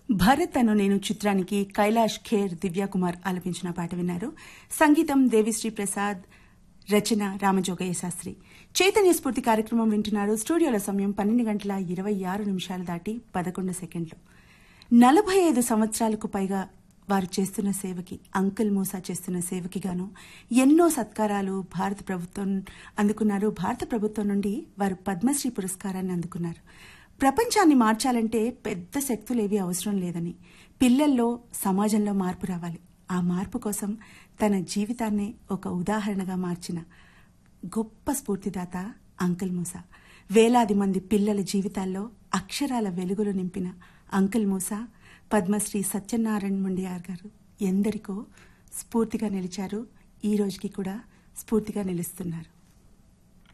భరత్ అను నేను చిత్రానికి కైలాష్ ఖేర్ దివ్యాకుమార్ ఆలపించిన పాట విన్నారు సంగీతం దేవిశ్రీ ప్రసాద్ రచన రామజోగయ్య శాస్త్రి చైతన్య స్ఫూర్తి కార్యక్రమం వింటున్నారు స్టూడియోల సమయం పన్నెండు గంటల ఇరవై ఆరు నిమిషాలు దాటి పదకొండు సెకండ్లు నలభై ఐదు సంవత్సరాలకు పైగా వారు చేస్తున్న సేవకి అంకుల్ మూసా చేస్తున్న సేవకి గాను ఎన్నో సత్కారాలు భారత ప్రభుత్వం అందుకున్నారు భారత ప్రభుత్వం నుండి వారు పద్మశ్రీ పురస్కారాన్ని అందుకున్నారు ప్రపంచాన్ని మార్చాలంటే పెద్ద శక్తులేవి అవసరం లేదని పిల్లల్లో సమాజంలో మార్పు రావాలి ఆ మార్పు కోసం తన జీవితాన్నే ఒక ఉదాహరణగా మార్చిన గొప్ప స్ఫూర్తిదాత అంకుల్ మూసా వేలాది మంది పిల్లల జీవితాల్లో అక్షరాల వెలుగులు నింపిన అంకుల్ మూసా పద్మశ్రీ సత్యనారాయణ ముండియార్ గారు ఎందరికో స్ఫూర్తిగా నిలిచారు ఈ రోజుకి కూడా స్ఫూర్తిగా నిలుస్తున్నారు